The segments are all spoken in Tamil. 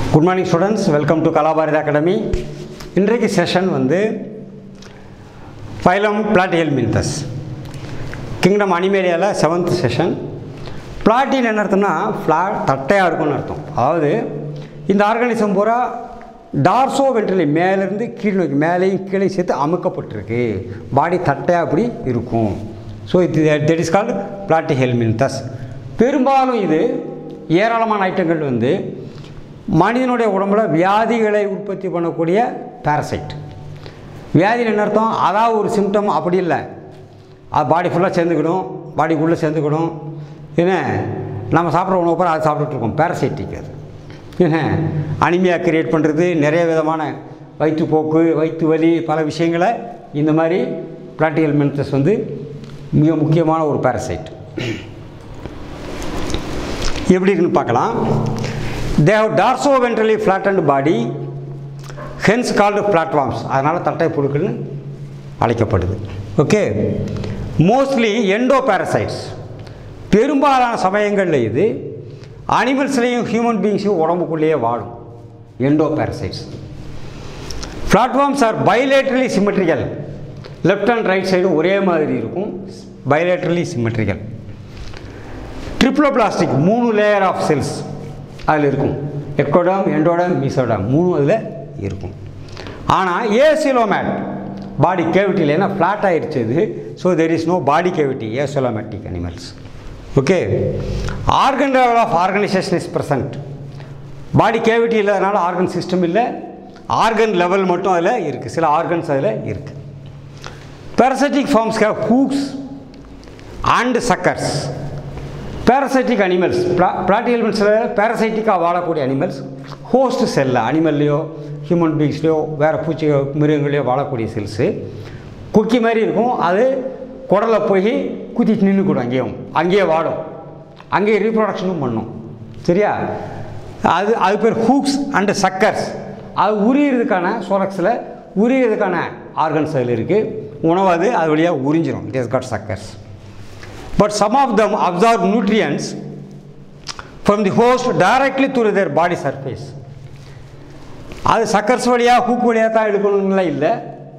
good morning students welcome to Kalabharathi academy இன்றைக்கு செஷன் வந்து ஃபைலம் பிளாட்டியல் மின்தஸ் கிங்டம் அனிமேரியாவில் செவன்த் செஷன் பிளாட்டின் என்ன அர்த்தம்னா ஃப்ளாட் தட்டையாக இருக்கும்னு அர்த்தம் அதாவது இந்த ஆர்கானிசம் பூரா டார்சோ வென்ட்ரலி மேலேருந்து கீழ் நோக்கி மேலேயும் கீழே சேர்த்து அமுக்கப்பட்டிருக்கு பாடி தட்டையாக அப்படி இருக்கும் ஸோ இது that is called platyhelminthes பெரும்பாலும் இது ஏராளமான ஐட்டங்கள் வந்து மனிதனுடைய உடம்புல வியாதிகளை உற்பத்தி பண்ணக்கூடிய பேரசைட் வியாதியில் என்ன அர்த்தம் அதாவது ஒரு சிம்டம் அப்படி இல்லை அது பாடி ஃபுல்லாக சேர்ந்துக்கிடும் பாடிக்குள்ளே சேர்ந்துக்கிடும் என்ன நம்ம சாப்பிட்ற உணவு பூரா அது சாப்பிட்டுட்ருக்கோம் பேரசைட்டிக் அது என்ன அனிமியா கிரியேட் பண்ணுறது நிறைய விதமான வயிற்றுப்போக்கு வயிற்று வலி பல விஷயங்களை இந்த மாதிரி பிளாட்டிகல் மென்டஸ் வந்து மிக முக்கியமான ஒரு பேரசைட் எப்படி இருக்குன்னு பார்க்கலாம் they have dorsoventrally flattened body hence called flatworms அதனால் தட்டை புழுக்கள்னு அழைக்கப்படுது ஓகே மோஸ்ட்லி எண்டோ பேரசைட்ஸ் பெரும்பாலான சமயங்களில் இது அனிமல்ஸ்லேயும் ஹியூமன் பீங்ஸையும் உடம்புக்குள்ளேயே வாழும் endoparasites flatworms are bilaterally symmetrical left and right side ஒரே மாதிரி இருக்கும் பைலேட்ரலி சிமெட்ரிக்கல் ட்ரிப்ளோபிளாஸ்டிக் மூணு லேயர் ஆஃப் செல்ஸ் அதில் இருக்கும் எக்டோடம் எண்டோடம் மீசோடம் மூணு அதில் இருக்கும் ஆனால் ஏசிலோமேட் பாடி கேவிட்டியில் ஏன்னா ஃப்ளாட் ஆகிடுச்சு இது so there is no body cavity acoelomatic animals okay organ level of organization is present body cavity இல்லாதனால ஆர்கன் சிஸ்டம் இல்லை ஆர்கன் லெவல் மட்டும் அதில் இருக்குது சில ஆர்கன்ஸ் அதில் இருக்குது parasitic forms have hooks and suckers parasitic animals ப்ளா பிளாட்டிகல் மில்ஸில் பேரசைட்டிக்காக வாழக்கூடிய அனிமல்ஸ் ஹோஸ்ட் செல்லில் அனிமல்லையோ ஹியூமன் பீங்ஸ்லையோ வேறு பூச்சி மிருகங்களையோ வாழக்கூடிய செல்ஸு குக்கி மாதிரி இருக்கும் அது குடலை போய் குத்திட்டு நின்றுக்கூடும் அங்கேயும் அங்கேயே வாடும் அங்கேயே ரீப்ரொடக்ஷனும் பண்ணும் சரியா அது அது பேர் ஹூக்ஸ் அண்டு சக்கர்ஸ் அது உரியறதுக்கான சோலக்ஸில் உரியறதுக்கான ஆர்கன்ஸ் அதில் இருக்குது உணவு அது அது வழியாக உறிஞ்சிரும் it is got suckers but some of them absorb nutrients from the host directly through their body surface அது சக்கர்ஸ் வழியாக ஹூக் வழியாக தான் எடுக்கணும்லாம் இல்லை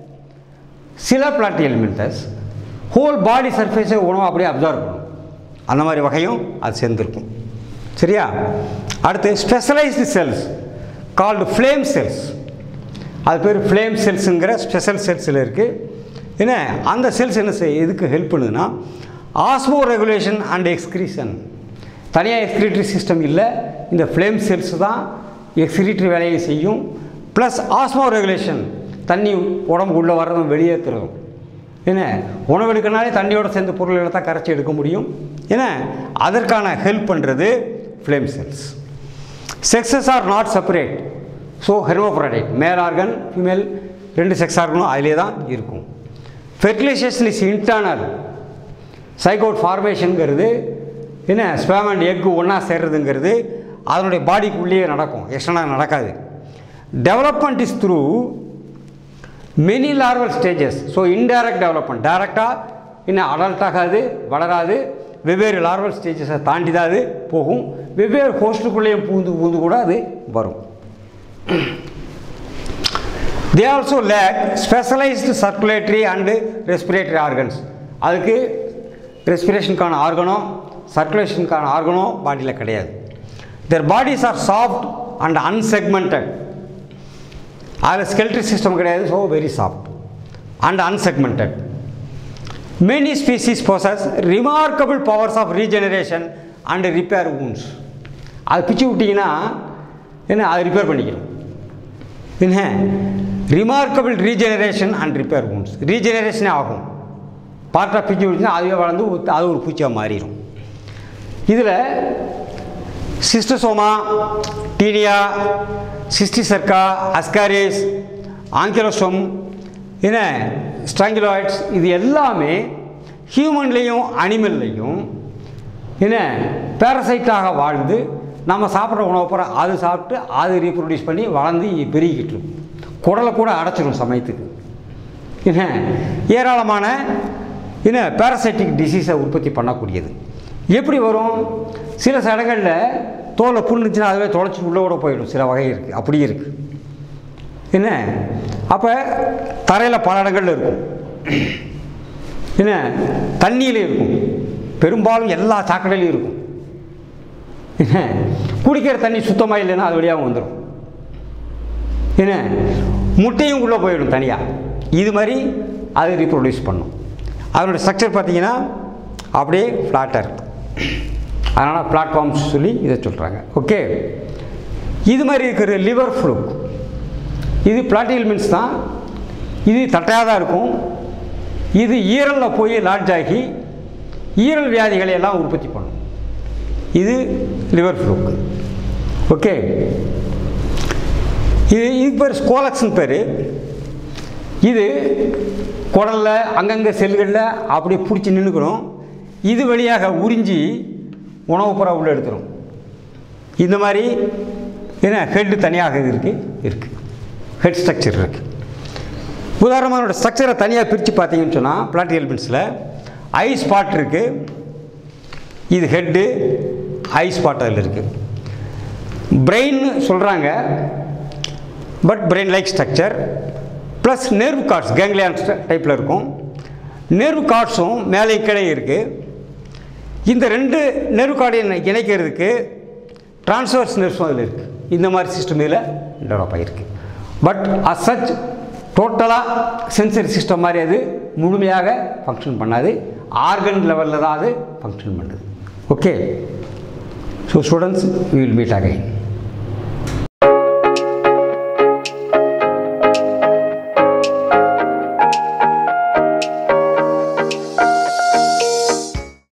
சில பிளாட்டி எலிமெண்டஸ் ஹோல் பாடி சர்ஃபேஸை உணவு அப்படியே அப்சர்வ் பண்ணும் அந்த மாதிரி வகையும் அது சேர்ந்துருக்கும் சரியா அடுத்து specialised cells called flame cells அது பேர் ஃப்ளேம் செல்ஸுங்கிற ஸ்பெஷல் செல்ஸில் இருக்குது என்ன அந்த செல்ஸ் என்ன செய்ய எதுக்கு ஹெல்ப் பண்ணுதுன்னா ஆஸ்மோ ரெகுலேஷன் அண்ட் எக்ஸ்கிரீஷன் தனியாக எக்ஸ்கிரீட்டரி சிஸ்டம் இல்லை இந்த ஃப்ளேம் செல்ஸ் தான் எக்ஸ்கிரீட்டரி வேலையை செய்யும் ப்ளஸ் ஆஸ்மோ ரெகுலேஷன் தண்ணி உடம்புக்கு உள்ளே வர்றதும் வெளியேற்றுறதும் என்ன உணவு எடுக்கனாலே தண்ணியோடு சேர்ந்த பொருள்களை தான் கரைச்சி எடுக்க முடியும் ஏன்னா அதற்கான ஹெல்ப் பண்ணுறது flame cells sexes are not separate so hermaphrodite male organ female ரெண்டு செக்ஸ் ஆர்கனும் அதிலே தான் இருக்கும் ஃபெர்டிலைசேஷன் இஸ் இன்டர்னல் சைகோட் ஃபார்மேஷனுங்கிறது என்ன ஸ்பேம் அண்ட் எக்கு ஒன்றா சேர்றதுங்கிறது அதனுடைய பாடிக்கு உள்ளேயே நடக்கும் எக்ஸ்டர்னாக நடக்காது development is through many larval stages so indirect development டைரெக்டாக இன்னும் அடல்ட் ஆகாது வளராது வெவ்வேறு லார்வல் ஸ்டேஜஸை தாண்டி தான் அது போகும் வெவ்வேறு ஹோஸ்ட்டுக்குள்ளேயும் பூந்து பூந்து கூட அது வரும் they also lack specialised circulatory and respiratory organs அதுக்கு ரெஸ்பிரேஷனுக்கான ஆர்கனோ சர்க்குலேஷனுக்கான ஆர்கனோ பாடியில் கிடையாது their bodies are soft and unsegmented அதில் ஸ்கெல்ட்ரி சிஸ்டம் கிடையாது so very soft and unsegmented many species possess remarkable powers of regeneration and repair wounds அது பிச்சு விட்டிங்கன்னா என்ன அது ரிப்பேர் பண்ணிக்கணும் என்ன remarkable regeneration and repair wounds ரீஜெனரேஷனே ஆகும் பார்ட்டாக பிச்சு விட்டுச்சுன்னா அதுவே வளர்ந்து அது ஒரு பூச்சியாக மாறிடும் இதில் சிஸ்டசோமா டீனியா சிஸ்டிசர்க்கா அஸ்காரிஸ் ஆங்கிலோசோம் என்ன ஸ்ட்ராங்கிலாய்ட்ஸ் இது எல்லாமே ஹியூமன்லேயும் அனிமல்லையும் என்ன பேரசைட்டாக வாழ்ந்து நம்ம சாப்பிட்ற உணவு பூரா அது சாப்பிட்டு அது ரீப்ரொடியூஸ் பண்ணி வளர்ந்து பெருகிக்கிட்டு இருக்கும் குடலை கூட அடைச்சிடும் சமயத்துக்கு என்ன ஏராளமான என்ன பேரசைட்டிக் டிசீஸை உற்பத்தி பண்ணக்கூடியது எப்படி வரும் சில இடங்களில் தோலை புண்ணுச்சுன்னா அதுவே தொலைச்சி உள்ளே கூட போயிடும் சில வகை இருக்குது அப்படி இருக்குது என்ன அப்போ தரையில் பல இடங்கள்ல இருக்கும் என்ன தண்ணியிலே இருக்கும் பெரும்பாலும் எல்லா சாக்கடையிலையும் இருக்கும் என்ன குடிக்கிற தண்ணி சுத்தமாக இல்லைன்னா அது வழியாக வந்துடும் என்ன முட்டையும் உள்ளே போயிடும் தனியாக இது மாதிரி அது ரீப்ரொடியூஸ் பண்ணும் அதனோட ஸ்ட்ரக்சர் பார்த்தீங்கன்னா அப்படியே ஃப்ளாட்டாக இருக்கும் அதனால் பிளாட்ஃபார்ம்ஸ் சொல்லி இதை சொல்கிறாங்க ஓகே இது மாதிரி இருக்கிற லிவர் ஃப்ளூக் இது பிளாட்டியல் மீன்ஸ் தான் இது தட்டையாக தான் இருக்கும் இது ஈரலில் போய் லாட்ஜ் ஆகி ஈரல் வியாதிகளை எல்லாம் உற்பத்தி பண்ணும் இது லிவர் ஃப்ளூக் ஓகே இது இதுக்கு பேர் ஸ்கோலக்ஸ்னு பேர் இது குடலில் அங்கங்கே செல்களில் அப்படியே பிடிச்சி நின்றுக்கணும் இது வழியாக உறிஞ்சி உணவு புறா உள்ள எடுத்துரும் இந்த மாதிரி என்ன ஹெட்டு தனியாக இது இருக்குது இருக்குது ஹெட் ஸ்ட்ரக்சர் இருக்குது உதாரணமாக அதோட ஸ்ட்ரக்சரை தனியாக பிரித்து பார்த்தீங்கன்னு சொன்னால் பிளாட்டி எலிமெண்ட்ஸில் ஐ ஸ்பாட் இருக்குது இது ஹெட்டு ஐ ஸ்பாட் அதில் இருக்குது பிரெயின் சொல்கிறாங்க but brain like structure plus nerve cords ganglion டைப்பில் இருக்கும் நெர்வ் கார்ட்ஸும் மேலே கீழே இருக்குது இந்த ரெண்டு நெர்வ் கார்டையும் இணைக்கிறதுக்கு டிரான்ஸ்வர்ஸ் நெர்வ்ஸும் அதில் இருக்குது இந்த மாதிரி சிஸ்டம் இதில் டெவலப் ஆகிருக்கு பட் அஸ் சச் டோட்டலாக சென்சரி சிஸ்டம் மாதிரி அது முழுமையாக ஃபங்க்ஷன் பண்ணாது ஆர்கன் லெவலில் தான் அது ஃபங்க்ஷன் பண்ணுது okay so students we will meet again